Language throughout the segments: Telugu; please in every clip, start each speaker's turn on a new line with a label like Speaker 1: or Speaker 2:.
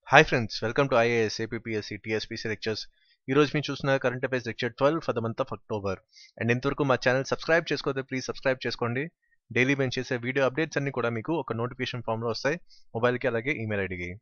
Speaker 1: hi friends welcome to IAS APSC TSPC lectures ఈ రోజు మీరు చూస్తున్న current affairs lecture twelve for the month of October అండ్ ఇంతవరకు మా ఛానల్ సబ్స్క్రైబ్ చేసుకోతే ప్లీజ్ సబ్స్క్రైబ్ చేసుకోండి డైలీ మేము చేసే వీడియో అప్డేట్స్ అన్ని కూడా మీకు ఒక నోటిఫికేషన్ ఫామ్లో వస్తాయి మొబైల్కి అలాగే ఈమెయిల్ ఐడికి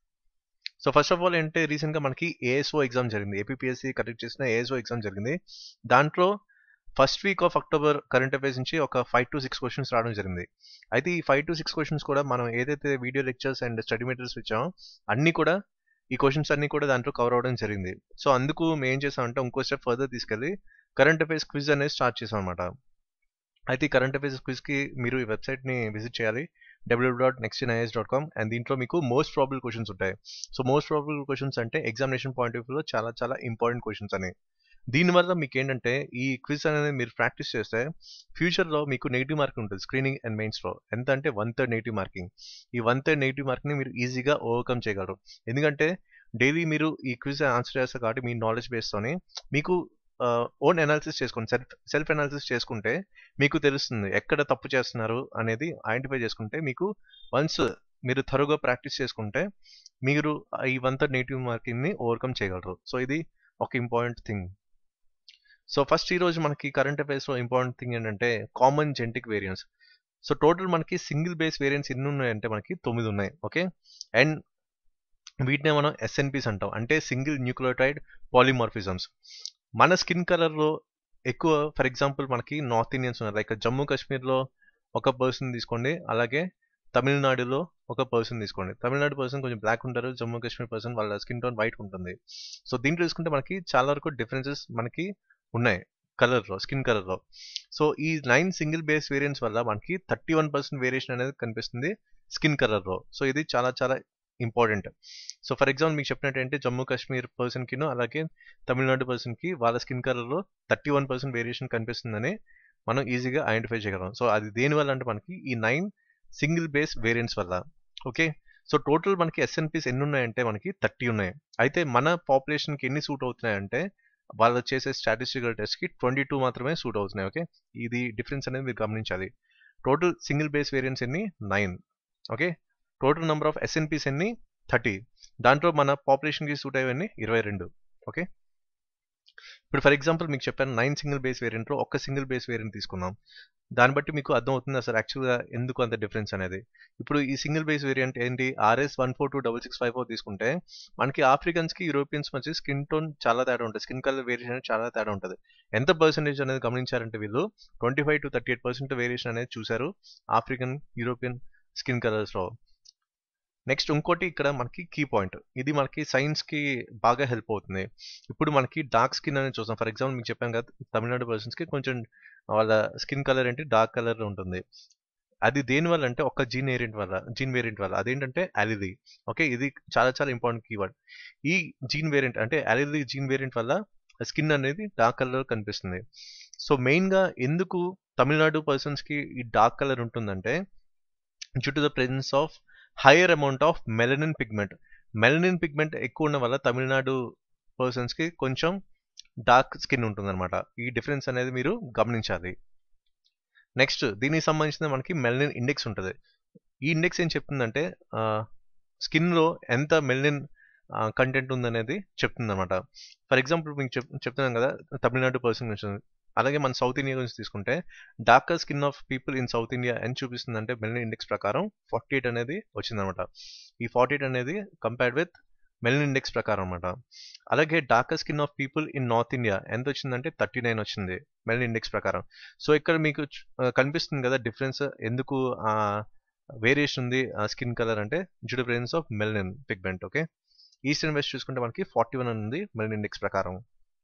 Speaker 1: సో ఫస్ట్ ఆఫ్ ఆల్ ఏంటంటే రీసెంట్గా మనకి ఏఎస్ఓ ఎగ్జామ్ జరిగింది ఏపీఎస్సి కండక్ట్ చేసిన ఏఎస్ఓ ఎగ్జామ్ జరిగింది దాంట్లో first week of October current affairs నుంచి ఒక ఫైవ్ టు సిక్స్ క్వశ్చన్స్ రావడం జరిగింది అయితే ఈ ఫైవ్ టు సిక్స్ క్వశ్చన్స్ కూడా మనం ఏదైతే video lectures and study materials ఇచ్చామో అన్ని కూడా ఈ క్వశ్చన్స్ అన్ని కూడా దాంట్లో కవర్ అవ్వడం జరిగింది సో అందుకు మేము ఏం చేసామంటే ఇంకో స్టెప్ ఫర్దర్ తీసుకెళ్ళి కరెంట్ అఫైర్స్ క్విజ్ అనేది స్టార్ట్ చేసాం అనమాట అయితే ఈ కరెంట్ అఫైర్స్ క్విజ్కి మీరు ఈ వెబ్సైట్ని విజిట్ చేయాలి W dot next in IS dot com and దీంట్లో మీకు మోస్ట్ ప్రాబుల్ క్వశ్చన్స్ ఉంటాయి సో మోస్ట్ ప్రాబుల్ క్వశ్చన్స్ అంటే ఎగ్జామినేషన్ పాయింట్ ఆఫ్ వ్యూలో చాలా చాలా ఇంపార్టెంట్ క్వశ్చన్స్ అని దీనివల్ల మీకు ఏంటంటే ఈ క్విజ్ అనేది మీరు ప్రాక్టీస్ చేస్తే ఫ్యూచర్లో మీకు నెగిటివ్ మార్కింగ్ ఉంటుంది స్క్రీనింగ్ అండ్ మెయిన్స్లో ఎంత అంటే వన్ థర్డ్ నెగిటివ్ మార్కింగ్ ఈ వన్ థర్డ్ నెగిటివ్ మార్కింగ్ని మీరు ఈజీగా ఓవర్కమ్ చేయగలరు ఎందుకంటే డైలీ మీరు ఈ క్విజ్ ఆన్సర్ చేస్తారు కాబట్టి మీ నాలెడ్జ్ బేస్తోని మీకు ఓన్ అనాలిసిస్ చేసుకోండి సెల్ఫ్ సెల్ఫ్ అనాలిసిస్ చేసుకుంటే మీకు తెలుస్తుంది ఎక్కడ తప్పు చేస్తున్నారు అనేది ఐడెంటిఫై చేసుకుంటే మీకు వన్స్ మీరు త్వరగా ప్రాక్టీస్ చేసుకుంటే మీరు ఈ వన్ థర్డ్ నెగిటివ్ మార్కింగ్ని ఓవర్కమ్ చేయగలరు సో ఇది ఒక ఇంపార్టెంట్ థింగ్ సో ఫస్ట్ ఈరోజు మనకి కరెంట్ అఫైర్స్లో ఇంపార్టెంట్ థింగ్ ఏంటంటే common genetic variants so total మనకి సింగిల్ బేస్ వేరియంట్స్ ఎన్ని ఉన్నాయంటే మనకి తొమ్మిది ఉన్నాయి ఓకే అండ్ వీటినే మనం ఎస్ఎన్పీస్ అంటాం అంటే సింగిల్ న్యూక్లియోటైడ్ పాలిమార్ఫిజమ్స్ మన స్కిన్ కలర్లో ఎక్కువ ఫర్ ఎగ్జాంపుల్ మనకి నార్త్ ఇండియన్స్ ఉన్నారు లైక్ జమ్మూ కాశ్మీర్లో ఒక పర్సన్ తీసుకోండి అలాగే తమిళనాడులో ఒక పర్సన్ తీసుకోండి తమిళనాడు పర్సన్ కొంచెం బ్లాక్ ఉంటారు జమ్మూ కాశ్మీర్ పర్సన్ వాళ్ళ స్కిన్ టోన్ వైట్ ఉంటుంది సో దీంట్లో చూసుకుంటే మనకి చాలా వరకు డిఫరెన్సెస్ మనకి ఉన్నాయి కలర్లో స్కిన్ కలర్లో సో ఈ నైన్ సింగిల్ బేస్ వేరియంట్స్ వల్ల మనకి థర్టీ వన్ పర్సెంట్ వేరియేషన్ అనేది కనిపిస్తుంది స్కిన్ కలర్లో సో ఇది చాలా చాలా ఇంపార్టెంట్ సో ఫర్ ఎగ్జాంపుల్ మీకు చెప్పినట్టంటే జమ్మూ కాశ్మీర్ పర్సన్కిను అలాగే తమిళనాడు పర్సన్కి వాళ్ళ స్కిన్ కలర్లో థర్టీ వన్ పర్సెంట్ వేరియేషన్ కనిపిస్తుందని మనం ఈజీగా ఐడెంటిఫై చేయగలం సో అది దేనివల్ల అంటే మనకి ఈ నైన్ సింగిల్ బేస్ వేరియంట్స్ వల్ల ఓకే సో టోటల్ మనకి ఎస్ఎన్పీస్ ఎన్ని ఉన్నాయంటే మనకి థర్టీ ఉన్నాయి అయితే మన పాపులేషన్కి ఎన్ని సూట్ అవుతున్నాయంటే వాళ్ళు చేసే స్టాటిస్టికల్ టెస్ట్కి ట్వంటీ టూ మాత్రమే సూట్ అవుతున్నాయి ఓకే ఇది డిఫరెన్స్ అనేది మీరు గమనించాలి టోటల్ సింగిల్ బేస్ వేరియంట్స్ ఎన్ని nine okay total number of SNPs ఎన్ని థర్టీ దాంట్లో మన పాపులేషన్కి సూట్ అయ్యేవన్నీ ఇరవై రెండు ఓకే ఇప్పుడు ఫర్ ఎగ్జాంపుల్ మీకు చెప్పాను నైన్ సింగిల్ బేస్ వేరియంట్లో ఒక్క సింగిల్ బేస్ వేరియంట్ తీసుకుందాం దాన్ని బట్టి మీకు అర్థం అవుతుంది అసలు యాక్చువల్గా ఎందుకు అంత డిఫరెన్స్ అనేది ఇప్పుడు ఈ సింగిల్ బేస్ వేరియంట్ ఏంటి RS one four two double six five four తీసుకుంటే మనకి ఆఫ్రికన్స్కి యూరోపియన్స్ మధ్య స్కిన్ టోన్ చాలా తేడా ఉంటుంది స్కిన్ కలర్ వేరియేషన్ చాలా తేడా ఉంటుంది ఎంత పర్సెంటేజ్ అనేది గమనించారంటే వీళ్ళు twenty five to thirty eight percent variation అనేది చూశారు ఆఫ్రికన్ యూరోపియన్ స్కిన్ కలర్స్లో నెక్స్ట్ ఇంకోటి ఇక్కడ మనకి కీ పాయింట్ ఇది మనకి సైన్స్కి బాగా హెల్ప్ అవుతుంది ఇప్పుడు మనకి డార్క్ స్కిన్ అనేది చూస్తాం ఫర్ ఎగ్జాంపుల్ మీకు చెప్పాను కదా తమిళనాడు పర్సన్స్కి కొంచెం వాళ్ళ స్కిన్ కలర్ ఏంటి డార్క్ కలర్ ఉంటుంది అది దేని వల్ల అంటే ఒక జీన్ వేరియంట్ వల్ల జీన్ వేరియంట్ వల్ల అదేంటంటే అలిది ఓకే ఇది చాలా చాలా ఇంపార్టెంట్ కీవర్డ్ ఈ జీన్ వేరియంట్ అంటే అలిది జీన్ వేరియంట్ వల్ల స్కిన్ అనేది డార్క్ కలర్ కనిపిస్తుంది సో మెయిన్గా ఎందుకు తమిళనాడు పర్సన్స్కి ఈ డార్క్ కలర్ ఉంటుందంటే due to the presence of higher amount of melanin pigment melanin pigment ఎక్కువ ఉన్న వల్ల తమిళనాడు పర్సన్స్కి కొంచెం డార్క్ స్కిన్ ఉంటుందన్నమాట ఈ డిఫరెన్స్ అనేది మీరు గమనించాలి నెక్స్ట్ దీనికి సంబంధించిన మనకి మెలనిన్ ఇండెక్స్ ఉంటుంది ఈ ఇండెక్స్ ఏం చెప్తుందంటే స్కిన్లో ఎంత మెలనిన్ కంటెంట్ ఉందనేది చెప్తుంది అనమాట ఫర్ ఎగ్జాంపుల్ మీకు చెప్ చెప్తున్నాను కదా తమిళనాడు పర్సన్ గురించి అలాగే మన సౌత్ ఇండియా గురించి తీసుకుంటే darker skin of people in South India ఎంత చూపిస్తుంది అంటే మెలనిన్ ఇండెక్స్ ప్రకారం ఫార్టీ ఎయిట్ అనేది వచ్చిందనమాట ఈ ఫార్టీ ఎయిట్ అనేది కంపేర్డ్ విత్ మెలనిన్ ఇండెక్స్ ప్రకారం అనమాట అలాగే darker skin of people in North India ఎంత వచ్చిందంటే థర్టీ నైన్ వచ్చింది మెలనిన్ ఇండెక్స్ ప్రకారం సో ఇక్కడ మీకు కనిపిస్తుంది కదా డిఫరెన్స్ ఎందుకు వేరియేషన్ ఉంది స్కిన్ కలర్ అంటే due presence of melanin pigment okay East and West చూసుకుంటే మనకి ఫార్టీ వన్ ఉంది మెలనిన్ ఇండెక్స్ ప్రకారం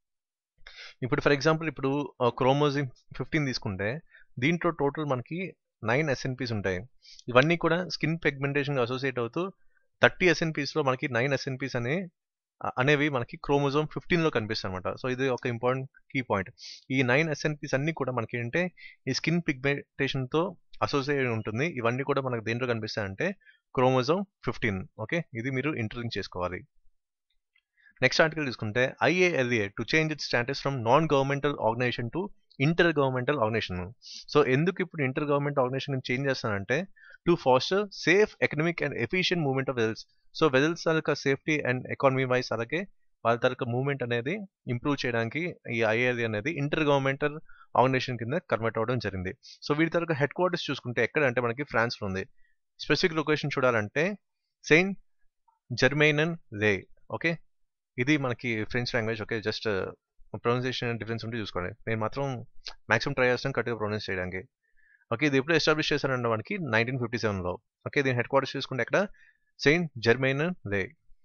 Speaker 1: ఇప్పుడు ఫర్ ఎగ్జాంపుల్ ఇప్పుడు క్రోమోజిమ్ ఫిఫ్టీన్ తీసుకుంటే దీంట్లో టోటల్ మనకి నైన్ ఎస్ఎన్పీస్ ఉంటాయి ఇవన్నీ కూడా స్కిన్ పిగ్మెంటేషన్ అసోసియేట్ అవుతూ థర్టీ ఎస్ఎన్పీస్లో మనకి నైన్ ఎస్ఎన్పీస్ అనే అనేవి మనకి క్రోమోజోమ్ ఫిఫ్టీన్లో కనిపిస్తాయి అనమాట సో ఇది ఒక ఇంపార్టెంట్ కీ పాయింట్ ఈ నైన్ ఎస్ఎన్పీస్ అన్ని కూడా మనకి ఏంటంటే ఈ స్కిన్ పిగ్మెంటేషన్తో అసోసియేట్ ఉంటుంది ఇవన్నీ కూడా మనకు దేంట్లో కనిపిస్తాయంటే క్రోమోజోమ్ ఫిఫ్టీన్ ఓకే ఇది మీరు ఇంటర్లింక్ చేసుకోవాలి నెక్స్ట్ ఆర్టికల్ తీసుకుంటే IALA to change it status from non governmental organization to inter governmental organization so ఎందుకు ఇప్పుడు ఇంటర్ గవర్నమెంట్ ఆర్గనైజేషన్ చేంజ్ చేస్తానంటే to foster safe economic and efficient movement of vessels so vessels తాలూకా సేఫ్టీ అండ్ ఎకానమీ వైజ్ అలాగే వాళ్ళ తాలూకా మూవ్మెంట్ అనేది ఇంప్రూవ్ చేయడానికి ఈ ఐఏఎల్ అనేది ఇంటర్ గవర్నమెంటల్ ఆర్గనైజేషన్ కింద కన్వర్ట్ అవ్వడం జరిగింది సో వీటి తాలూకా హెడ్ క్వార్టర్స్ చూసుకుంటే ఎక్కడ అంటే మనకి ఫ్రాన్స్లో ఉంది స్పెసిఫిక్ లొకేషన్ చూడాలంటే సెయింట్ జర్మైనన్ లే ఓకే ఇది మనకి French language okay just pronunciation difference ఉంటే చూసుకోండి నేను మాత్రం మాక్సిమం ట్రై చేస్తాను కరెక్ట్గా ప్రొనౌన్స్ చేయడానికి ఓకే ఇది ఎప్పుడు ఎస్టాబ్లిష్ చేశారంటే మనకి నైన్టీన్ ఫిఫ్టీ సెవెన్లో ఓకే దీని హెడ్ క్వార్టర్స్ చూసుకుంటే ఎక్కడ సెయింట్ జర్మైనన్ లే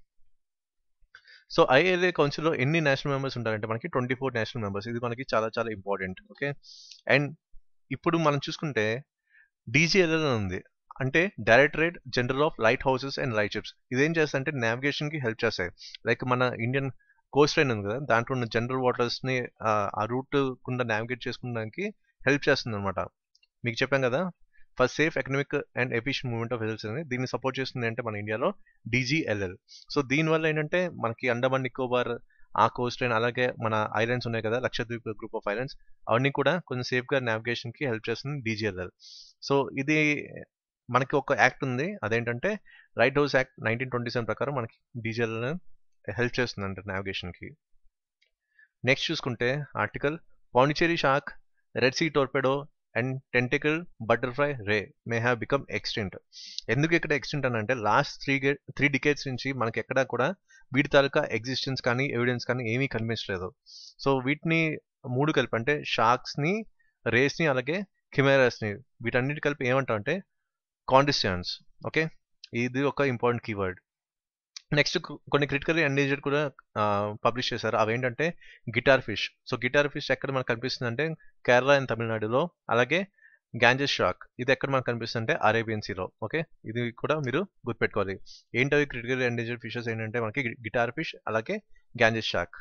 Speaker 1: సో ఐఏఏ కౌన్సిల్లో ఎన్ని నేషనల్ మెంబర్స్ ఉంటారంటే మనకి ట్వంటీ ఫోర్ నేషనల్ మెంబర్స్ ఇది మనకి చాలా చాలా ఇంపార్టెంట్ ఓకే అండ్ ఇప్పుడు మనం చూసుకుంటే డీజీఎల్ఎల్ ఉంది అంటే directorate general of lighthouses and lightships ఇదేం చేస్తాయి అంటే నావిగేషన్కి హెల్ప్ చేస్తాయి లైక్ మన ఇండియన్ కోస్ట్ లైన్ ఉంది కదా దాంట్లో ఉన్న జనరల్ వాటర్స్ని ఆ రూట్ కుండా నావిగేట్ చేసుకోవడానికి హెల్ప్ చేస్తుంది అనమాట మీకు చెప్పాం కదా for safe economic and efficient movement of vessels అనేది దీన్ని సపోర్ట్ చేస్తుంది అంటే మన ఇండియాలో డీజీఎల్ఎల్ సో దీనివల్ల ఏంటంటే మనకి అండమాన్ నికోబార్ ఆ కోస్ట్ లైన్ అలాగే మన ఐలాండ్స్ ఉన్నాయి కదా లక్షద్వీప్ గ్రూప్ ఆఫ్ ఐలాండ్స్ అవన్నీ కూడా కొంచెం సేఫ్గా నావిగేషన్కి హెల్ప్ చేస్తుంది డీజీఎల్ఎల్ సో ఇది మనకి ఒక యాక్ట్ ఉంది అదేంటంటే lighthouse act nineteen twenty seven ప్రకారం మనకి డీజీఎల్ఎల్ హెల్ప్ చేస్తుంది అంటే నావిగేషన్కి నెక్స్ట్ చూసుకుంటే article Pondicherry shark Red Sea torpedo and tentacled butterfly ray may have become extinct ఎందుకు ఇక్కడ ఎక్స్టెంట్ అని అంటే లాస్ట్ త్రీ త్రీ డికేట్స్ నుంచి మనకి ఎక్కడా కూడా వీటి తాలూకా ఎగ్జిస్టెన్స్ కానీ ఎవిడెన్స్ కానీ ఏమీ కనిపించలేదు సో వీటిని మూడు కలిపి అంటే షార్క్స్ని రేస్ని అలాగే కిమెరాస్ని వీటన్నిటి కలిపి ఏమంటాం అంటే కాండిస్టాన్స్ ఓకే ఇది ఒక ఇంపార్టెంట్ కీవర్డ్ నెక్స్ట్ కొన్ని క్రిటికల్ ఎండేంజర్డ్ కూడా పబ్లిష్ చేశారు అవేంటంటే guitarfish so guitarfish ఎక్కడ మనకు కనిపిస్తుంది అంటే కేరళ అండ్ తమిళనాడులో అలాగే గ్యాంజెస్ షాక్ ఇది ఎక్కడ మనకు కనిపిస్తుంది అంటే అరేబియన్ సీలో ఓకే ఇది కూడా మీరు గుర్తుపెట్టుకోవాలి ఏంటవి క్రిటికల్ ఎండేంజర్డ్ ఫిషెస్ ఏంటంటే మనకి గిటార్ ఫిష్ అలాగే గ్యాంజెస్ షాక్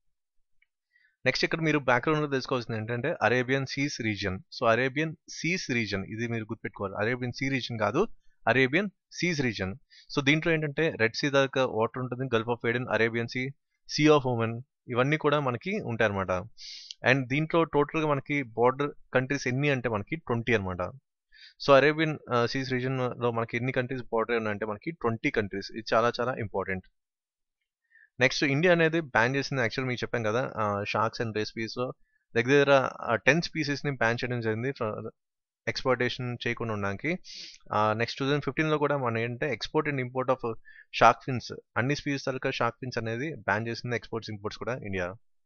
Speaker 1: నెక్స్ట్ ఇక్కడ మీరు బ్యాక్గ్రౌండ్లో తెలుసుకోవాల్సింది ఏంటంటే Arabian Seas region so Arabian Seas region ఇది మీరు గుర్తుపెట్టుకోవాలి అరేబియన్ సీ రీజియన్ కాదు అరేబియన్ సీస్ రీజియన్ సో దీంట్లో ఏంటంటే రెడ్ సీ దాకా వాటర్ ఉంటుంది Gulf of Aden Arabian Sea Sea of Oman ఇవన్నీ కూడా మనకి ఉంటాయి అనమాట అండ్ దీంట్లో టోటల్గా మనకి బార్డర్ కంట్రీస్ ఎన్ని అంటే మనకి ట్వంటీ అనమాట సో అరేబియన్ సీస్ రీజియన్లో మనకి ఎన్ని కంట్రీస్ బార్డర్ ఉన్నాయంటే మనకి ట్వంటీ కంట్రీస్ ఇది చాలా చాలా ఇంపార్టెంట్ నెక్స్ట్ ఇండియా అనేది బ్యాన్ చేసింది యాక్చువల్ మీకు చెప్పాం కదా షార్క్స్ అండ్ రెసిపీస్లో దగ్గర దగ్గర టెన్ స్పీసెస్ని బ్యాన్ చేయడం జరిగింది ఎక్స్పోర్టేషన్ చేయకుండా ఉండడానికి నెక్స్ట్ టూ థౌసండ్ ఫిఫ్టీన్లో కూడా మనం ఏంటంటే export and import of shark fins అన్ని స్పీసెస్ తరక షార్క్ ఫిన్స్ అనేది బ్యాన్ చేసింది ఎక్స్పోర్ట్స్ ఇంపోర్ట్స్ కూడా ఇండియా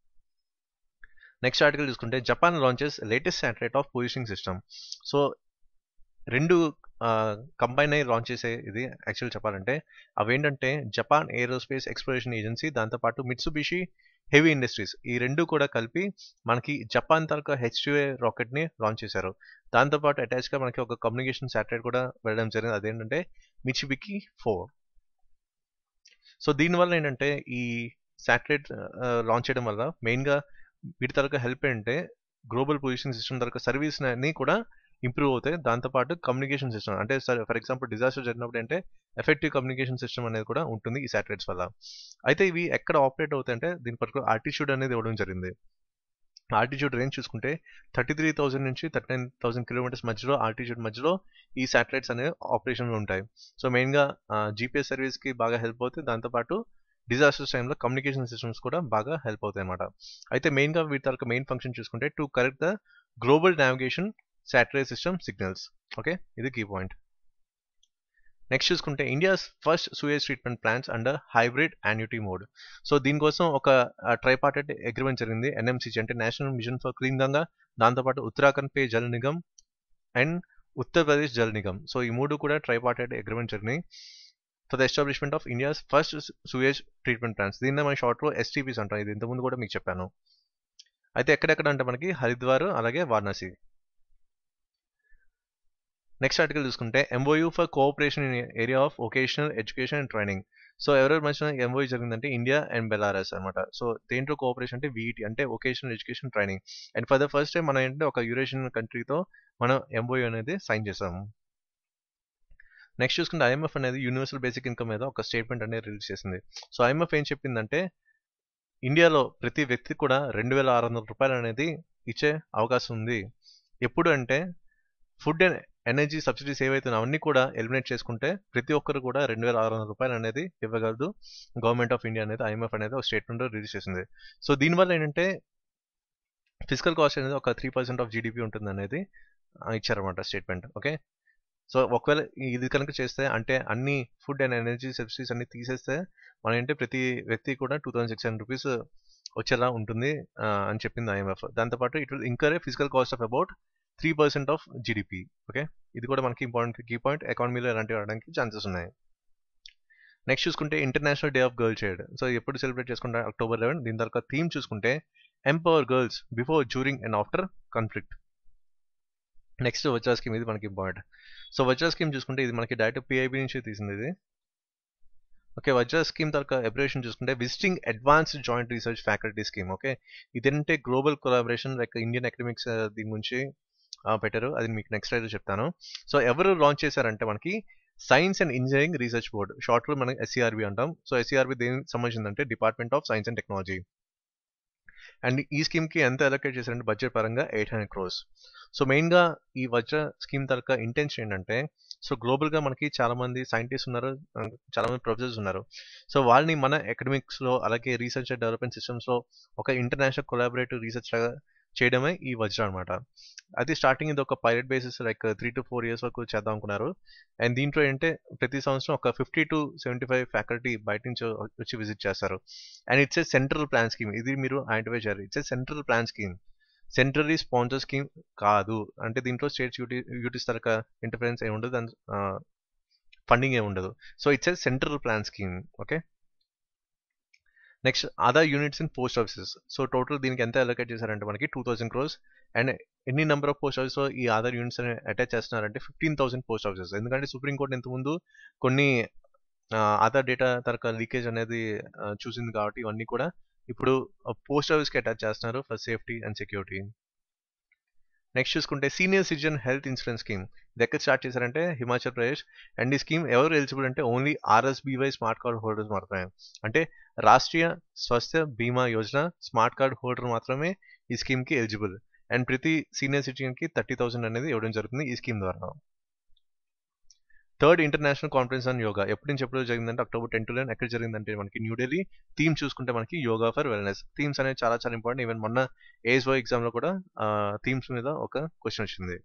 Speaker 1: నెక్స్ట్ ఆర్టికల్ చూసుకుంటే Japan launches latest satellite of positioning system so రెండు కంబైన్ అయ్యి లాంచ్ చేసే ఇది యాక్చువల్ చెప్పాలంటే అవేంటంటే జపాన్ ఏరోస్పేస్ ఎక్స్ప్లోరేషన్ ఏజెన్సీ దాంతోపాటు మిట్సుబిషి హెవీ ఇండస్ట్రీస్ ఈ రెండు కూడా కలిపి మనకి జపాన్ తరక హెచ్టిఏ రాకెట్ని లాంచ్ చేశారు దాంతోపాటు అటాచ్గా మనకి ఒక కమ్యూనికేషన్ శాటిలైట్ కూడా వెళ్ళడం జరిగింది అదేంటంటే మిచిబికి ఫోర్ సో దీనివల్ల ఏంటంటే ఈ శాటిలైట్ లాంచ్ చేయడం వల్ల మెయిన్గా వీటి తరక హెల్ప్ ఏంటంటే గ్లోబల్ పొజిషన్ సిస్టమ్ తరక సర్వీస్ అన్ని కూడా ఇంప్రూవ్ అవుతాయి దాంతోపాటు కమ్యూనికేషన్ సిస్టమ్ అంటే ఫర్ ఎగ్జాంపుల్ డిజాస్టర్ జరిగినప్పుడు అంటే ఎఫెక్టివ్ కమ్యూనికేషన్ సిస్టమ్ అనేది కూడా ఉంటుంది ఈ శాటిలైట్స్ వల్ల అయితే ఇవి ఎక్కడ ఆపరేట్ అవుతాయి అంటే దీని పర్టికులర్ ఆర్టిట్యూడ్ అనేది ఇవ్వడం జరిగింది ఆర్టిట్యూడ్ రేంజ్ చూసుకుంటే థర్టీ త్రీ థౌసండ్ నుంచి థర్టీ నైన్ థౌసండ్ కిలోమీటర్స్ మధ్యలో ఆర్టిట్యూడ్ మధ్యలో ఈ శాటిలైట్స్ అనేవి ఆపరేషన్లో ఉంటాయి సో మెయిన్గా జీపీఎస్ సర్వీస్కి బాగా హెల్ప్ అవుతాయి దాంతోపాటు డిజాస్టర్స్ టైంలో కమ్యూనికేషన్ సిస్టమ్స్ కూడా బాగా హెల్ప్ అవుతాయి అన్నమాట అయితే మెయిన్గా వీటి తరక మెయిన్ ఫంక్షన్ చూసుకుంటే to correct the global navigation satellite system signals okay ఇది కీ పాయింట్ నెక్స్ట్ చూసుకుంటే India's first sewage treatment plants under hybrid annuity mode so దీనికోసం ఒక ట్రైపార్టెడ్ అగ్రిమెంట్ జరిగింది ఎన్ఎంసీజీ అంటే national mission for clean Ganga దాంతోపాటు ఉత్తరాఖండ్ పే జల్ నిగమ్ అండ్ ఉత్తరప్రదేశ్ జల్ నిగమ్ సో ఈ మూడు కూడా ట్రైపార్టెడ్ అగ్రిమెంట్ జరిగినాయి for the establishment of India's first sewage treatment plants దీన్ని మన షార్ట్లో ఎస్టీపీస్ అంటాం ఇది ఇంతకుముందు కూడా మీకు చెప్పాను అయితే ఎక్కడెక్కడ అంటే మనకి హరిద్వార్ అలాగే వారణాసి నెక్స్ట్ ఆర్టికల్ చూసుకుంటే MOU for cooperation in area of vocational education and training so ఎవరెవరి మధ్యన ఎంఓయూ జరిగిందంటే ఇండియా అండ్ బెలారస్ అనమాట సో దేంట్లో కోఆపరేషన్ అంటే వీటి అంటే vocational education training and for the first time మనం ఏంటంటే ఒక యూరేషియన్ కంట్రీతో మనం ఎంఓయూ అనేది సైన్ చేసాము నెక్స్ట్ చూసుకుంటే ఐఎంఎఫ్ అనేది యూనివర్సల్ బేసిక్ ఇన్కమ్ మీద ఒక స్టేట్మెంట్ అనేది రిలీజ్ చేసింది సో ఐఎంఎఫ్ ఏం చెప్పిందంటే ఇండియాలో ప్రతి వ్యక్తి కూడా రెండు వేల ఆరు వందల రూపాయలు అనేది ఇచ్చే అవకాశం ఉంది ఎప్పుడు అంటే ఫుడ్ అండ్ ఎనర్జీ సబ్సిడీస్ ఏవైతే ఉన్నాయో అవన్నీ కూడా ఎలిమినేట్ చేసుకుంటే ప్రతి ఒక్కరు కూడా రెండు వేల ఆరు వందల రూపాయలు అనేది ఇవ్వగలదు గవర్నమెంట్ ఆఫ్ ఇండియా అనేది ఐఎంఎఫ్ అనేది ఒక స్టేట్మెంట్ రిలీజ్ చేసింది సో దీనివల్ల ఏంటంటే ఫిజికల్ కాస్ట్ అనేది ఒక త్రీ పర్సెంట్ ఆఫ్ జీడిపి ఉంటుంది అనేది ఇచ్చారన్నమాట స్టేట్మెంట్ ఓకే సో ఒకవేళ ఇది కనుక చేస్తే అంటే అన్ని ఫుడ్ అండ్ ఎనర్జీ సబ్సిడీస్ అన్ని తీసేస్తే మన ఏంటంటే ప్రతి వ్యక్తి కూడా two thousand six hundred rupees వచ్చేలా ఉంటుంది అని చెప్పింది ఐఎంఎఫ్ దాంతోపాటు it will incur a physical cost of about three percent of GDP okay ఇది కూడా మనకి ఇంపార్టెంట్ కీ పాయింట్ ఎకానమీలో ఎలాంటివి రావడానికి ఛాన్సెస్ ఉన్నాయి నెక్స్ట్ చూసుకుంటే international day of girl child so ఎప్పుడు సెలబ్రేట్ చేసుకుంటే అక్టోబర్ లెవెన్ దీని తర్వాత థీమ్ చూసుకుంటే empower girls before during and after conflict next వచ్చా స్కీమ్ ఇది మనకి ఇంపార్టెంట్ సో వజ్రా స్కీమ్ చూసుకుంటే ఇది మనకి డైరెక్ట్ పిఐబి నుంచి తీసింది ఇది ఓకే వజ్రా స్కీమ్ తర్వాత ఎబ్రేషన్ చూసుకుంటే visiting advanced joint research faculty scheme okay ఇదేంటే global collaboration like Indian academics దీని గురించి పెట్టారు అది మీకు నెక్స్ట్ అయితే చెప్తాను సో ఎవరు లాంచ్ చేశారంటే మనకి science and engineering research board షార్ట్లో మనం ఎస్సీఆర్బి అంటాం సో ఎస్సీఆర్బి దేనికి సంబంధించిందంటే department of science and technology and ఈ స్కీమ్కి ఎంత అలొకేట్ చేశారంటే బడ్జెట్ పరంగా ఎయిట్ హండ్రెడ్ క్రోర్స్ సో మెయిన్గా ఈ వజ్ర స్కీమ్ తరక ఇంటెన్షన్ ఏంటంటే సో గ్లోబల్గా మనకి చాలా మంది సైంటిస్ట్ ఉన్నారు చాలా మంది ప్రొఫెసర్స్ ఉన్నారు సో వాళ్ళని మన అకాడమిక్స్లో అలాగే రీసెర్చ్ అండ్ డెవలప్మెంట్ సిస్టమ్స్లో ఒక ఇంటర్నేషనల్ కొలాబరేటివ్ రీసెర్చ్ లాగా చేయడమే ఈ వజ్ర అనమాట అది స్టార్టింగ్ ఇది ఒక pilot basis like three to four years వరకు చేద్దాం అనుకున్నారు అండ్ దీంట్లో ఏంటంటే ప్రతి సంవత్సరం ఒక fifty to seventy five faculty బయట నుంచి వచ్చి విజిట్ చేస్తారు and it's a central plan scheme ఇది మీరు ఐడెంటిఫై చేయాలి it's a central plan scheme centrally sponsor scheme కాదు అంటే దీంట్లో స్టేట్స్ యూటీ యూటీస్ తరక ఇంటర్ఫరెన్స్ ఏమి ఉండదు దాని ఫండింగ్ ఏమి ఉండదు so it's a central plan scheme okay next other units in post offices so total దీనికి ఎంత అలొకేట్ చేశారంటే మనకి టూ థౌసండ్ క్రోర్స్ అండ్ ఎన్ని నెంబర్ ఆఫ్ పోస్ట్ ఆఫీస్లో ఈ ఆధార్ యూనిట్స్ అటాచ్ చేస్తున్నారంటే ఫిఫ్టీన్ థౌసండ్ పోస్ట్ ఆఫీసెస్ ఎందుకంటే సుప్రీంకోర్టు ఇంతకుముందు కొన్ని ఆధార్ డేటా తరక లీకేజ్ అనేది చూసింది కాబట్టి ఇవన్నీ కూడా ఇప్పుడు పోస్ట్ ఆఫీస్కి అటాచ్ చేస్తున్నారు for safety and security next చూసుకుంటే senior citizen health insurance scheme ఇది ఎక్కడ స్టార్ట్ చేశారంటే హిమాచల్ ప్రదేశ్ అండ్ ఈ స్కీమ్ ఎవరు ఎలిజిబుల్ అంటే only RSBY smart card holders మాత్రమే అంటే రాష్ట్రీయ స్వాస్థ్య బీమా యోజన స్మార్ట్ కార్డ్ హోల్డర్ మాత్రమే ఈ స్కీమ్కి ఎలిజిబుల్ అండ్ ప్రతి సీనియర్ సిటిజన్కి థర్టీ థౌసండ్ అనేది ఇవ్వడం జరుగుతుంది ఈ స్కీమ్ ద్వారా third international conference on yoga ఎప్పటి నుంచి ఎప్పుడు జరిగిందంటే అక్టోబర్ టెన్ టు లెవెన్ ఎక్కడ జరిగిందంటే మనకి న్యూఢిల్లీ థీమ్ చూసుకుంటే మనకి యోగా ఫర్ వెల్నెస్ థీమ్స్ అనేది చాలా చాలా ఇంపార్టెంట్ ఈవెన్ మొన్న ఏఎస్ఓ ఎగ్జామ్లో కూడా థీమ్స్ మీద ఒక క్వశ్చన్ వచ్చింది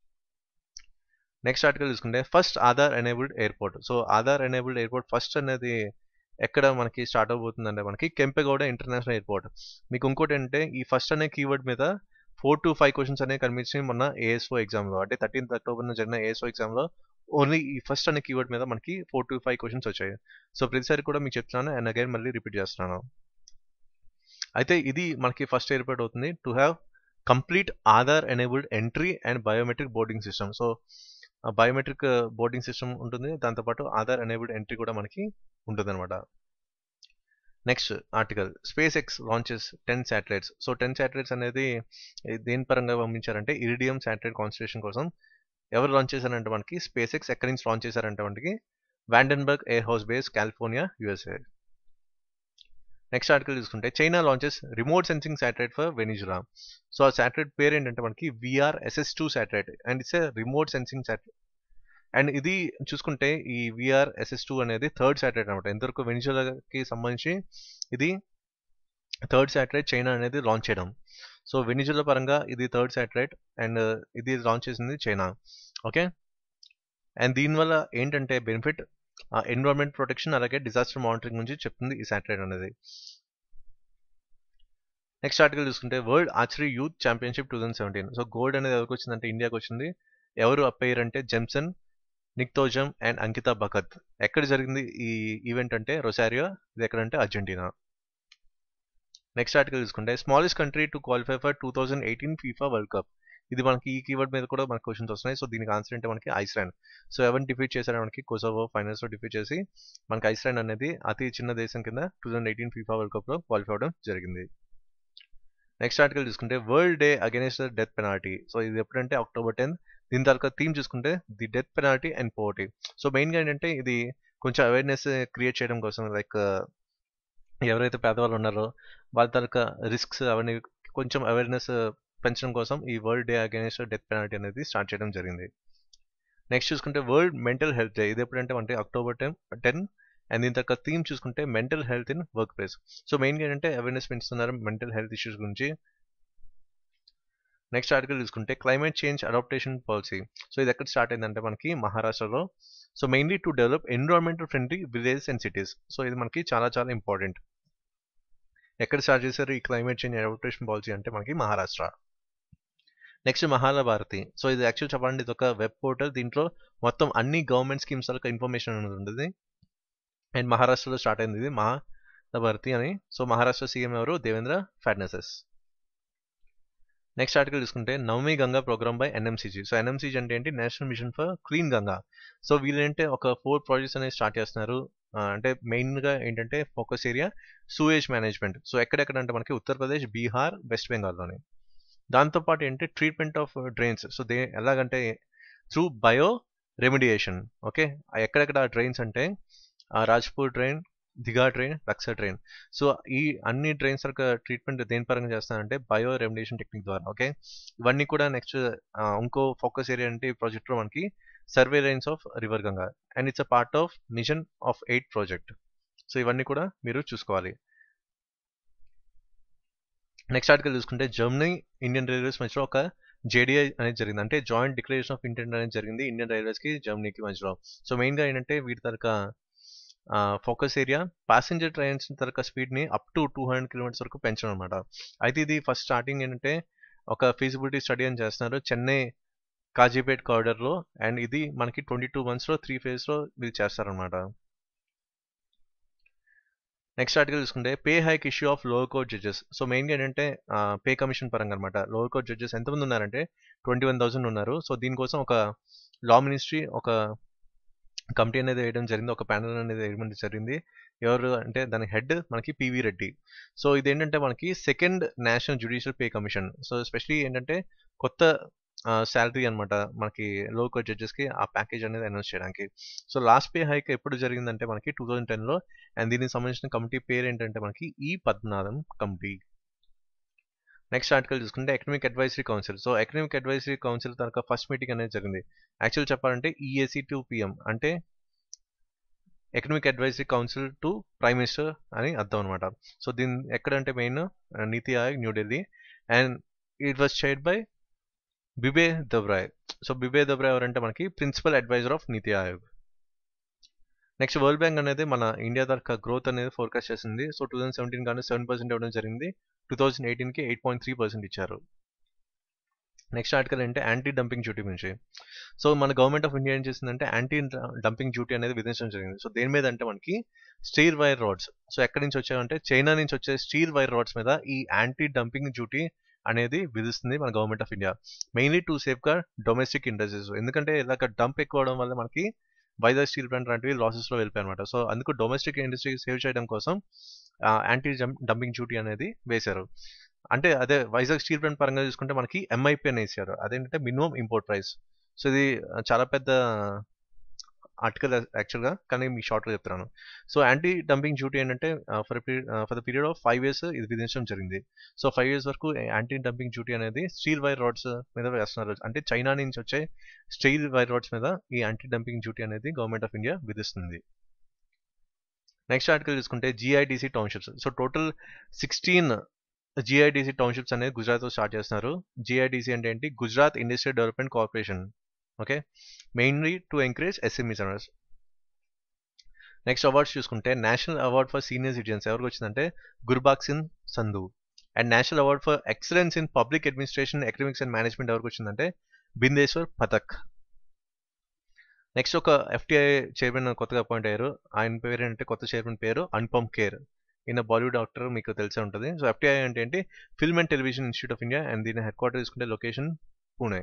Speaker 1: నెక్స్ట్ ఆర్టికల్ చూసుకుంటే first Aadhaar enabled airport so Aadhaar enabled airport first అనేది ఎక్కడ మనకి స్టార్ట్ అవబోతుందంటే మనకి కెంపెగౌడ ఇంటర్నేషనల్ ఎయిర్పోర్ట్ మీకు ఇంకోటి అంటే ఈ ఫస్ట్ అనే కీవర్డ్ మీద ఫోర్ టు ఫైవ్ క్వశ్చన్స్ అనేవి కనిపించినాయి మొన్న ఏఎస్ఓ ఎగ్జామ్లో అంటే థర్టీన్త్ అక్టోబర్ జరిగిన ఏఎస్ఓ ఎగ్జామ్లో ఓన్లీ ఈ ఫస్ట్ అనే కీవర్డ్ మీద మనకి ఫోర్ టు ఫైవ్ క్వశ్చన్స్ వచ్చాయి సో ప్రతిసారి కూడా మీకు చెప్తున్నాను అండ్ అగైన్ మళ్ళీ రిపీట్ చేస్తున్నాను అయితే ఇది మనకి ఫస్ట్ ఎయిర్పోర్ట్ అవుతుంది to have complete Aadhaar enabled entry and biometric boarding system so biometric boarding system ఉంటుంది దాంతోపాటు ఆధార్ ఎనేబుల్డ్ ఎంట్రీ కూడా మనకి ఉంటుంది అనమాట next article SpaceX launches ten satellites so ten satellites అనేది దేని పరంగా పంపించారంటే ఇరిడియం శాటిలైట్ కాన్స్టలేషన్ కోసం ఎవరు లాంచ్ చేశారంటే మనకి స్పేస్ ఎక్స్ ఎక్కడి నుంచి లాంచ్ చేశారంటే మనకి వ్యాండన్బర్గ్ ఎయిర్ హౌస్ base California USA next article చూసుకుంటే China launches remote sensing satellite for Venezuela so ఆ శాటిలైట్ పేరు ఏంటంటే మనకి VR SS two satellite and it's a remote sensing satellite and ఇది చూసుకుంటే ఈ విఆర్ ఎస్ఎస్ టూ అనేది థర్డ్ శాటిలైట్ అనమాట ఎంతవరకు వెనిజులాకి సంబంధించి ఇది థర్డ్ శాటిలైట్ చైనా అనేది లాంచ్ చేయడం సో వెనిజులా పరంగా ఇది థర్డ్ శాటిలైట్ అండ్ ఇది లాంచ్ చేసింది చైనా ఓకే అండ్ దీనివల్ల ఏంటంటే బెనిఫిట్ ఎన్విరాన్మెంట్ ప్రొటెక్షన్ అలాగే డిజాస్టర్ మానిటరింగ్ గురించి చెప్తుంది ఈ శాటిలైట్ అనేది నెక్స్ట్ ఆర్టికల్ చూసుకుంటే world archery youth championship two thousand seventeen so gold అనేది ఎవరికి వచ్చిందంటే ఇండియాకి వచ్చింది ఎవరు అప్పయ్యారు అంటే జెమ్సన్ నిక్తోజమ్ అండ్ అంకిత భగత్ ఎక్కడ జరిగింది ఈ ఈవెంట్ అంటే రొసారియో ఇది ఎక్కడంటే అర్జెంటీనా నెక్స్ట్ ఆర్టికల్ చూసుకుంటే smallest country to qualify for two thousand eighteen FIFA world cup ఇది మనకి ఈ కీవర్డ్ మీద కూడా మనకి క్వశ్చన్స్ వస్తున్నాయి సో దీనికి ఆన్సర్ అంటే మనకి ఐస్లాండ్ సో ఎవరిని డిఫీట్ చేశారు మనకి కొసోవో ఫైనల్స్ లో డిఫీట్ చేసి మనకి ఐస్లాండ్ అనేది అతి చిన్న దేశం కింద two thousand eighteen FIFA world cup లో క్వాలిఫై అవడం జరిగింది నెక్స్ట్ ఆర్టికల్ చూసుకుంటే world day against the death penalty so ఇది ఎప్పుడంటే అక్టోబర్ టెన్త్ దీని తర్వాత థీమ్ చూసుకుంటే the death penalty and poverty so మెయిన్గా ఏంటంటే ఇది కొంచెం అవేర్నెస్ క్రియేట్ చేయడం కోసం లైక్ ఎవరైతే పేదవాళ్ళు ఉన్నారో వాళ్ళ తరక రిస్క్స్ అవన్నీ కొంచెం అవేర్నెస్ పెంచడం కోసం ఈ world day against death penalty అనేది స్టార్ట్ చేయడం జరిగింది నెక్స్ట్ చూసుకుంటే వరల్డ్ మెంటల్ హెల్త్ డే ఇది ఎప్పుడంటే మనకి అక్టోబర్ టెన్ టెన్ అండ్ దీని తర్వాత థీమ్ చూసుకుంటే mental health in workplace so మెయిన్గా ఏంటంటే అవేర్నెస్ పెంచుతున్నారు మెంటల్ హెల్త్ ఇష్యూస్ గురించి నెక్స్ట్ ఆర్టికల్ చూసుకుంటే climate change adaptation policy so ఇది ఎక్కడ స్టార్ట్ అయిందంటే మనకి మహారాష్ట్రలో so mainly to develop environmental friendly villages and cities so ఇది మనకి చాలా చాలా ఇంపార్టెంట్ ఎక్కడ స్టార్ట్ చేశారు ఈ క్లైమేట్ చేంజ్ అడాప్టేషన్ పాలసీ అంటే మనకి మహారాష్ట్ర నెక్స్ట్ మహాల భారతి సో ఇది యాక్చువల్ చెప్పాలంటే ఇది ఒక వెబ్ పోర్టల్ దీంట్లో మొత్తం అన్ని గవర్నమెంట్ స్కీమ్స్ యొక్క ఇన్ఫర్మేషన్ అనేది ఉంటుంది అండ్ మహారాష్ట్రలో స్టార్ట్ అయింది ఇది మహాల భారతి అని సో మహారాష్ట్ర సీఎం ఎవరు దేవేంద్ర ఫాడ్నెసెస్ నెక్స్ట్ ఆర్టికల్ చూసుకుంటే Namami Ganga programme by NMCG so NMCG అంటే ఏంటి national mission for clean Ganga so వీళ్ళంటే ఒక ఫోర్ ప్రాజెక్ట్స్ అనేది స్టార్ట్ చేస్తున్నారు అంటే మెయిన్గా ఏంటంటే focus area sewage management so ఎక్కడెక్కడ అంటే మనకి ఉత్తరప్రదేశ్ బీహార్ వెస్ట్ బెంగాల్లోని దాంతోపాటు ఏంటి treatment of drains so they ఎలాగంటే త్రూ బయో రెమిడియేషన్ ఓకే ఎక్కడెక్కడ డ్రైన్స్ అంటే రాజ్పూర్ డ్రైన్ దిగా డ్రైన్ రక్స డ్రైన్ సో ఈ అన్ని డ్రైన్స్ యొక్క ట్రీట్మెంట్ దేని పరంగా చేస్తానంటే బయో రెమిడియేషన్ టెక్నిక్ ద్వారా ఓకే ఇవన్నీ కూడా నెక్స్ట్ ఇంకో ఫోకస్ ఏరియా అంటే ఈ ప్రాజెక్ట్లో మనకి surveillance of river Ganga and it's a part of mission of eight project so ఇవన్నీ కూడా మీరు చూసుకోవాలి నెక్స్ట్ ఆర్టికల్ చూసుకుంటే జర్మనీ ఇండియన్ రైల్వేస్ మధ్యలో ఒక జేడీఐ అనేది జరిగింది అంటే జాయింట్ డిక్లరేషన్ ఆఫ్ ఇంటెంట్ అనేది జరిగింది ఇండియన్ రైల్వేస్కి జర్మనీకి మధ్యలో సో మెయిన్గా ఏంటంటే వీటి తరక ఫోకస్ ఏరియా ప్యాసింజర్ ట్రైన్స్ తరక స్పీడ్ని up to two hundred kilometres వరకు పెంచడం అనమాట అయితే ఇది ఫస్ట్ స్టార్టింగ్ ఏంటంటే ఒక ఫీజిబిలిటీ స్టడీ అని చేస్తున్నారు చెన్నై కాజీపేట్ కారిడర్లో అండ్ ఇది మనకి ట్వంటీ టూ మంత్స్లో త్రీ ఫేజ్లో ఇది చేస్తారనమాట నెక్స్ట్ ఆర్టికల్ చూసుకుంటే pay hike issue of lower court judges so మెయిన్గా ఏంటంటే పే కమిషన్ పరంగా అనమాట లోవర్ కోర్ట్ జడ్జెస్ ఎంతమంది ఉన్నారంటే ట్వంటీ వన్ థౌసండ్ ఉన్నారు సో దీనికోసం ఒక లా మినిస్ట్రీ ఒక కమిటీ అనేది వేయడం జరిగింది ఒక ప్యానల్ అనేది వేయడం జరిగింది ఎవరు అంటే దాని హెడ్ మనకి పివి రెడ్డి సో ఇదేంటంటే మనకి second national judicial pay commission so especially ఏంటంటే కొత్త శాలరీ అనమాట మనకి లో కోర్ట్ జడ్జెస్కి ఆ ప్యాకేజ్ అనేది అనౌన్స్ చేయడానికి సో లాస్ట్ పే హైక్ ఎప్పుడు జరిగిందంటే మనకి టూ థౌజండ్ టెన్లో అండ్ దీనికి సంబంధించిన కమిటీ పేరు ఏంటంటే మనకి ఈ పద్మనాథం కమిటీ నెక్స్ట్ ఆర్టికల్ చూసుకుంటే economic advisory council so economic advisory council తనక ఫస్ట్ మీటింగ్ అనేది జరిగింది యాక్చువల్ చెప్పాలంటే ఈఏసీ టు పిఎం అంటే economic advisory council to prime minister అని అర్థం అనమాట సో దీని ఎక్కడంటే main Niti Aayog New Delhi and it was chaired by Bibek Debroy so Bibek Debroy ఎవరంటే మనకి ప్రిన్సిపల్ అడ్వైజర్ ఆఫ్ నీతి ఆయోగ్ నెక్స్ట్ వరల్డ్ బ్యాంక్ అనేది మన ఇండియా తరక గ్రోత్ అనేది ఫోర్కాస్ట్ చేసింది సో టూ థౌసండ్ సెవెంటీన్ కానీ సెవెన్ పర్సెంట్ ఇవ్వడం జరిగింది టూ థౌసండ్ ఎయిటీన్కి ఎయిట్ పాయింట్ త్రీ పర్సెంట్ ఇచ్చారు నెక్స్ట్ ఆర్టికల్ అంటే యాంటీ డంపింగ్ డ్యూటీ గురించి సో మన గవర్నమెంట్ ఆఫ్ ఇండియా ఏం చేసిందంటే యాంటీ డంపింగ్ డ్యూటీ అనేది విధించడం జరిగింది సో దేని మీద అంటే మనకి స్టీల్ వైర్ రాడ్స్ సో ఎక్కడి నుంచి వచ్చాయంటే చైనా నుంచి వచ్చే స్టీల్ వైర్ రాడ్స్ మీద ఈ యాంటీ డంపింగ్ డ్యూటీ అనేది విధిస్తుంది మన government of India mainly to safeguard domestic industries ఎందుకంటే ఇలాగ డంప్ ఎక్కువ అవడం వల్ల మనకి వైజాగ్ స్టీల్ ప్లాంట్ లాంటివి లాసెస్లో వెళ్ళిపోయాయి అనమాట సో అందుకు డొమెస్టిక్ ఇండస్ట్రీ సేవ్ చేయడం కోసం యాంటీ డంపింగ్ డ్యూటీ అనేది వేశారు అంటే అదే వైజాగ్ స్టీల్ ప్లాంట్ పరంగా చూసుకుంటే మనకి ఎంఐపి అని వేసారు అదేంటంటే మినిమం ఇంపోర్ట్ ప్రైస్ సో ఇది చాలా పెద్ద ఆర్టికల్ యాక్చువల్గా కానీ మీ షార్ట్గా చెప్తున్నాను సో యాంటీ డంపింగ్ డ్యూటీ ఏంటంటే for for the period of five years ఇది విధించడం జరిగింది సో ఫైవ్ ఇయర్స్ వరకు యాంటీ డంపింగ్ డ్యూటీ అనేది స్టీల్ వైర్ రాడ్స్ మీద వేస్తున్నారు అంటే చైనా నుంచి వచ్చే స్టీల్ వైర్ రాడ్స్ మీద ఈ యాంటీ డంపింగ్ డ్యూటీ అనేది గవర్నమెంట్ ఆఫ్ ఇండియా విధిస్తుంది నెక్స్ట్ ఆర్టికల్ చూసుకుంటే GIDC townships so total sixteen GIDC townships అనేది గుజరాత్లో స్టార్ట్ చేస్తున్నారు జిఐడిసి అంటే ఏంటి Gujarat industrial development corporation okay mainly to encourage SME service next awards చూసుకుంటే national award for senior citizens ఎవరికి వచ్చిందంటే Gurbaksh Singh Sandhu and national award for excellence in public administration economics and management ఎవరికి వచ్చిందంటే బిందేశ్వర్ పథక్ నెక్స్ట్ ఒక ఎఫ్టీఐ చైర్మన్ కొత్తగా అపాయింట్ అయ్యారు ఆయన పేరు ఏంటంటే కొత్త చైర్మన్ పేరు అనుపమ్ కేర్ ఈయన బాలీవుడ్ డాక్టర్ మీకు తెలిసే ఉంటుంది సో ఎఫ్టీఐ అంటే ఏంటి film and television institute of India and దీని హెడ్ క్వార్టర్ తీసుకుంటే location Pune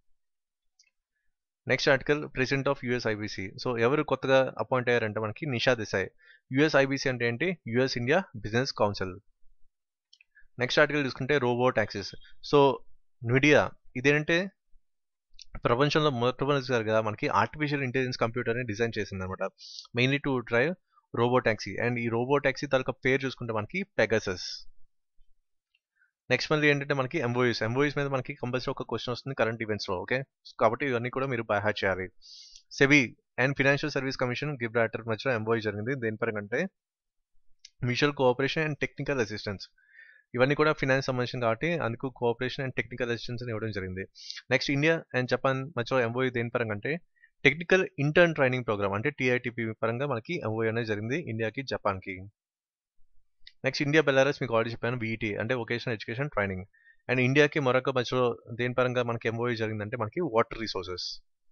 Speaker 1: next article president of US IBC so ఎవరు కొత్తగా అపాయింట్ అయ్యారంటే మనకి నిషా దేశాయ్ యుఎస్ ఐబీసీ అంటే ఏంటి US India business council next article చూసుకుంటే రోబో ట్యాక్సీస్ సో మీడియా ఇదేంటంటే ప్రపంచంలో మొట్టమొదటిసారిగా మనకి ఆర్టిఫిషియల్ ఇంటెలిజెన్స్ కంప్యూటర్ని డిజైన్ చేసింది అనమాట mainly to drive robo taxi and ఈ రోబో ట్యాక్సీ తాలూకా పేరు చూసుకుంటే మనకి పెగసస్ నెక్స్ట్ మళ్ళీ ఏంటంటే మనకి ఎంఓయూస్ ఎంఓయూస్ మీద మనకి కంపల్సరీ ఒక క్వశ్చన్ వస్తుంది కరెంట్ ఈవెంట్స్లో ఓకే కాబట్టి ఇవన్నీ కూడా మీరు బై హ్యాచ్ చేయాలి SEBI and financial service commission Gibraltar మధ్యలో ఎంఓయూ జరిగింది దేని పరంగా అంటే mutual cooperation and technical assistance ఇవన్నీ కూడా ఫినాన్స్ సంబంధించిన కాబట్టి అందుకు కోఆపరేషన్ అండ్ టెక్నికల్ అసిస్టెన్స్ అని ఇవ్వడం జరిగింది నెక్స్ట్ ఇండియా అండ్ జపాన్ మధ్యలో ఎంఓయూ దేని పరంగా అంటే టెక్నికల్ ఇంటర్న్ ట్రైనింగ్ ప్రోగ్రామ్ అంటే టీఐటీపీ పరంగా మనకి ఎంఓయూ అనేది జరిగింది ఇండియాకి జపాన్కి నెక్స్ట్ ఇండియా బెలారస్ మీకు ఆల్రెడీ చెప్పాను బీఈటీ అంటే వొకేషనల్ ఎడ్యుకేషన్ ట్రైనింగ్ అండ్ ఇండియాకి మరొక మధ్యలో దేని పరంగా మనకి ఎంఓయూ జరిగిందంటే మనకి వాటర్ రిసోర్సెస్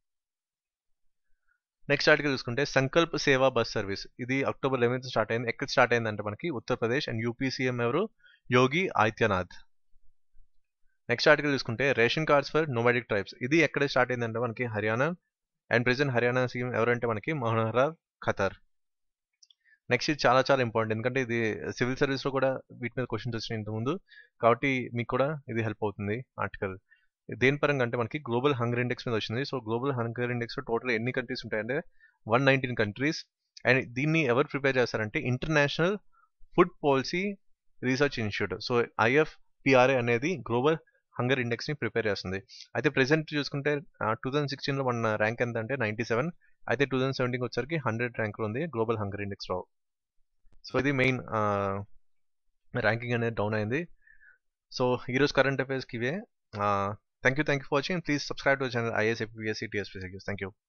Speaker 1: నెక్స్ట్ ఆర్టికల్ చూసుకుంటే సంకల్ప్ సేవా బస్ సర్వీస్ ఇది అక్టోబర్ లెవెన్త్ స్టార్ట్ అయింది ఎక్కడ స్టార్ట్ అయిందంటే మనకి ఉత్తరప్రదేశ్ అండ్ యూపీ సీఎం ఎవరు యోగి ఆదిత్యనాథ్ నెక్స్ట్ ఆర్టికల్ చూసుకుంటే ration cards for nomadic tribes ఇది ఎక్కడ స్టార్ట్ అయిందంటే మనకి Haryana and present Haryana CM ఎవరంటే మనకి మనోహర్ ఖతర్ నెక్స్ట్ ఇది చాలా చాలా ఇంపార్టెంట్ ఎందుకంటే ఇది సివిల్ సర్వీస్లో కూడా వీటి మీద క్వశ్చన్స్ వచ్చినాయి ఇంతకుముందు కాబట్టి మీకు కూడా ఇది హెల్ప్ అవుతుంది ఆర్టికల్ దేని పరంగా అంటే మనకి గ్లోబల్ హంగర్ ఇండెక్స్ మీద వచ్చింది సో గ్లోబల్ హంగర్ ఇండెక్స్లో టోటల్ ఎన్ని కంట్రీస్ ఉంటాయంటే వన్ నైన్టీన్ కంట్రీస్ అండ్ దీన్ని ఎవరు ప్రిపేర్ చేస్తారంటే international food policy research institute so IFPRA అనేది గ్లోబల్ హంగర్ ఇండెక్స్ని ప్రిపేర్ చేస్తుంది అయితే ప్రెసెంట్ చూసుకుంటే టూ థౌసండ్ సిక్స్టీన్లో మన ర్యాంక్ ఎంత అంటే నైంటీ సెవెన్ అయితే టూ థౌసండ్ సెవెంటీన్ వచ్చరికి హండ్రెడ్ ర్యాంక్లో ఉంది గ్లోబల్ హంగర్ ఇండెక్స్లో సో ఇది మెయిన్ ర్యాంకింగ్ అనేది డౌన్ అయింది సో ఈరోజు కరెంట్ అఫైర్స్కి ఇవే thank you thank you for watching please subscribe to channel ISFPSC TSP thank you